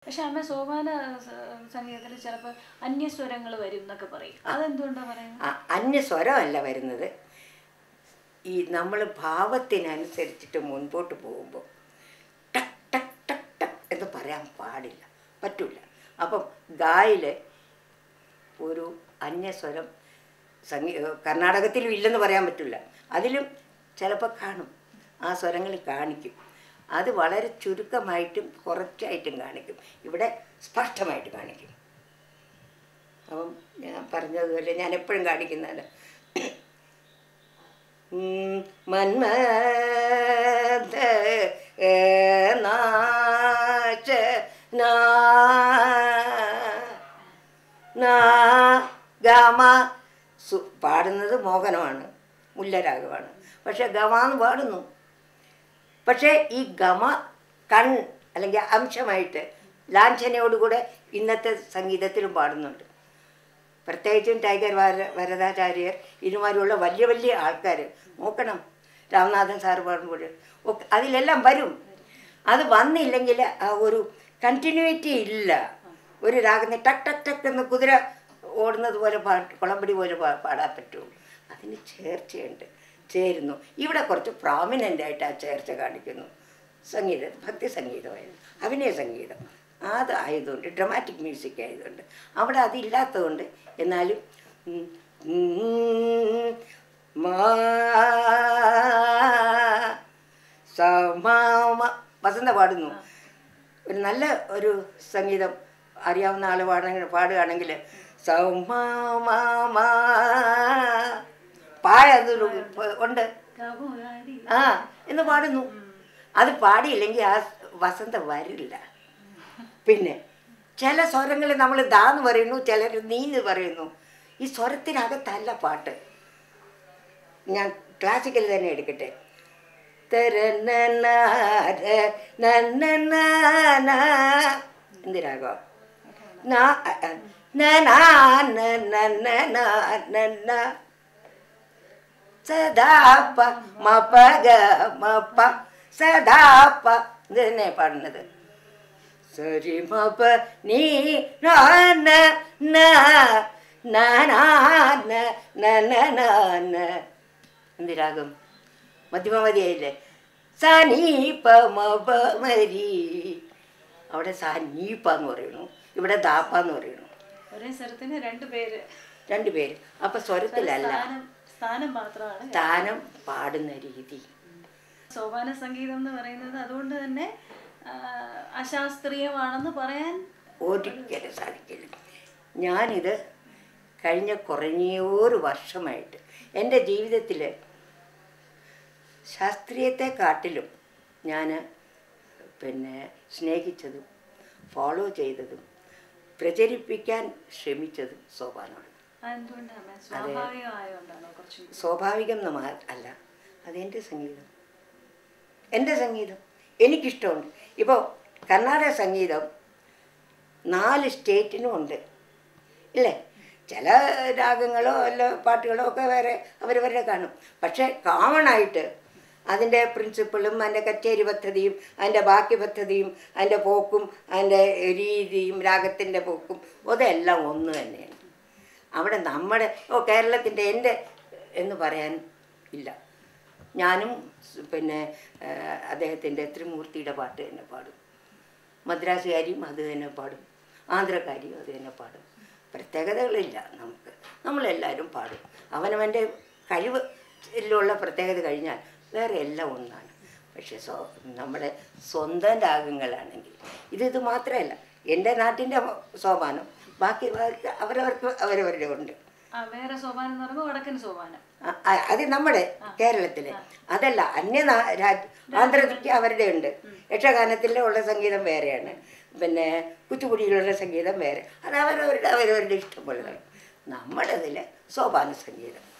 പക്ഷെ അമ്മ സോപാന സംഗീതത്തിൽ ചിലപ്പോൾ അന്യസ്വരങ്ങൾ വരും എന്നൊക്കെ പറയും അതെന്തുകൊണ്ടാ പറയുന്നത് ആ, അന്യസ്വരമല്ല വരുന്നത് ഈ നമ്മൾ ഭാവത്തിനനുസരിച്ചിട്ട് മുൻപോട്ട് പോകുമ്പോൾ ടക് ടക് ടക് ടക് എന്ന് പറയാൻ പാടില്ല പറ്റൂല അപ്പം ഗായില് ഒരു അന്യസ്വരം സംഗീ കർണാടകത്തിലും ഇല്ലെന്ന് പറയാൻ പറ്റില്ല അതിലും ചിലപ്പോൾ കാണും ആ സ്വരങ്ങൾ കാണിക്കും അത് വളരെ ചുരുക്കമായിട്ടും കുറച്ചായിട്ടും കാണിക്കും ഇവിടെ സ്പഷ്ടമായിട്ട് കാണിക്കും അപ്പം ഞാൻ പറഞ്ഞതുപോലെ ഞാൻ എപ്പോഴും കാണിക്കുന്നതല്ല ഉം, മന്മഥ നാശ നാ നാ ഗമ സു പാടുന്നത് മോഹനമാണ് മുല്ലരാഗമാണ് പക്ഷെ ഗമ എന്ന് പാടുന്നു പക്ഷേ ഈ ഗമ കൺ അല്ലെങ്കിൽ അംശമായിട്ട് ലാഞ്ചനയോടുകൂടെ ഇന്നത്തെ സംഗീതത്തിലും പാടുന്നുണ്ട് പ്രത്യേകിച്ചും ടൈഗർ വര വരദാചാര്യർ ഇതുമാതിരിയുള്ള വലിയ വലിയ ആൾക്കാർ നോക്കണം രാമനാഥൻ സാറ് പാടുമ്പോൾ ഒക്കെ അതിലെല്ലാം വരും അത് വന്നില്ലെങ്കിൽ ആ ഒരു കണ്ടിന്യൂറ്റി ഇല്ല ഒരു രാഗത്തിന് ടക്ക് ടക്ക് ടക്ക് എന്ന് കുതിര ഓടുന്നത് പോലെ പാട്ട് കുളമ്പടി പോലെ പാ- പാടാൻ പറ്റുള്ളൂ അതിന് ചേർച്ചയുണ്ട് ചേരുന്നു ഇവിടെ കുറച്ച് പ്രോമിനൻ്റ് ആയിട്ട് ആ ചേർച്ച കാണിക്കുന്നു സംഗീതം ഭക്തി സംഗീതമായിരുന്നു അഭിനയ സംഗീതം അതായതുകൊണ്ട് ഡ്രമാറ്റിക് മ്യൂസിക് ആയതുകൊണ്ട് അവിടെ അതില്ലാത്തതുകൊണ്ട് എന്നാലും ഉം, ഉം, മാ സമാമ വസന്ത പാടുന്നു ഒരു നല്ല ഒരു സംഗീതം അറിയാവുന്ന ആൾ പാടുക പാടുകയാണെങ്കിൽ സൗമാ പായതൊരു ഉണ്ട് കവുകാരി. ആ എന്ന് പാടുന്നു അത് പാടിയില്ലെങ്കിൽ ആ വസന്ത വരില്ല പിന്നെ ചില സ്വരങ്ങൾ നമ്മൾ ദാന്ന് പറയുന്നു ചിലർ നീന്ന് പറയുന്നു ഈ സ്വരത്തിനകത്തല്ല പാട്ട് ഞാൻ ക്ലാസിക്കൽ തന്നെ എടുക്കട്ടെ തരനനാര നന്നനാന. എന്ത് രാഗോ നാ- അ- അ- നനാ നന്നനാനന. സദാപ്പ മപഗ മപ സദാപ്പ ഇത് തന്നെ പാടുന്നത് സരി മപ നീ നാന ന നാന നന എന്ത് രാഗം മധ്യമതിയായില്ലേ സനീപ മപ മരി അവിടെ സനീപ എന്ന് പറയുന്നു ഇവിടെ ദാപ്പ എന്ന് പറയുന്നു ഒരേ സ്വരത്തിന് രണ്ട് പേര് രണ്ട് പേര് അപ്പൊ സ്വരത്തിലല്ല സ്ഥാനം സ്ഥാനം മാത്രമാണ് സ്ഥാനം പാടുന്ന രീതി സോപാന സംഗീതം എന്ന് പറയുന്നത് അതുകൊണ്ട് തന്നെ ആ, അശാസ്ത്രീയമാണെന്ന് പറയാൻ ഒരിക്കലും സാധിക്കില്ല ഞാനിത് കഴിഞ്ഞ കുറഞ്ഞൊരു വർഷമായിട്ട് എൻ്റെ ജീവിതത്തിൽ ശാസ്ത്രീയത്തെക്കാട്ടിലും ഞാൻ പിന്നെ സ്നേഹിച്ചതും ഫോളോ ചെയ്തതും പ്രചരിപ്പിക്കാൻ ശ്രമിച്ചതും സോപാനമാണ് എന്തുകൊണ്ടാണ് സ്വാഭാവികമായോണ്ടാണോ കുറച്ചും കൂടി? സ്വാഭാവികം എന്ന് മാ- അല്ല അതെൻ്റെ സംഗീതം എൻ്റെ സംഗീതം എനിക്കിഷ്ടമുണ്ട് ഇപ്പോൾ കർണാടക സംഗീതം നാല് സ്റ്റേറ്റിനും ഉണ്ട് ഇല്ലേ ചില രാഗങ്ങളോ അല്ല പാട്ടുകളോ ഒക്കെ വേറെ അവരവരുടെ കാണും പക്ഷേ കോമൺ ആയിട്ട് അതിൻ്റെ പ്രിൻസിപ്പിളും അതിൻ്റെ കച്ചേരി പദ്ധതിയും അതിൻ്റെ ബാക്കി പദ്ധതിയും അതിൻ്റെ പോക്കും അതിൻ്റെ രീതിയും രാഗത്തിൻ്റെ പോക്കും അതെല്ലാം ഒന്ന് തന്നെയാണ് അവിടെ നമ്മുടെ ഓ കേരളത്തിൻ്റെ എൻ്റെ എന്ന് പറയാൻ ഇല്ല ഞാനും സ് പിന്നെ ആ, അദ്ദേഹത്തിൻ്റെ ത്രിമൂർത്തിയുടെ പാട്ട് തന്നെ പാടും മദ്രാസുകാരിയും അത് തന്നെ പാടും ആന്ധ്രക്കാരിയും അത് തന്നെ പാടും പ്രത്യേകതകളില്ല നമുക്ക് നമ്മളെല്ലാവരും പാടും അവനവൻ്റെ കഴിവ് ിലുള്ള പ്രത്യേകത കഴിഞ്ഞാൽ വേറെ എല്ലാം ഒന്നാണ് പക്ഷെ സ്വ നമ്മുടെ സ്വന്തം രാഗങ്ങളാണെങ്കിൽ ഇത് ഇത് മാത്രമല്ല എൻ്റെ നാട്ടിൻ്റെ സോപാനം ബാക്കി അവരവർക്ക് അവരവരുടെ ഉണ്ട് ആ വേറെ സോപാനം എന്ന് പറയുമ്പോൾ വടക്കൻ സോപാനം ആ, ആ, അത് നമ്മുടെ കേരളത്തിലെ അതല്ല അന്യ നാ- രാജ് ആന്ധ്രയ്ക്ക് അവരുടെ ഉണ്ട് യക്ഷഗാനത്തിലെ ഉള്ള സംഗീതം വേറെയാണ് പിന്നെ കുച്ചുപുടിയിലുള്ള സംഗീതം വേറെ അത് അവരവരുടെ അവരവരുടെ ഇഷ്ടം പോലെ നമ്മുടെ ഇതിൽ സോപാന സംഗീതം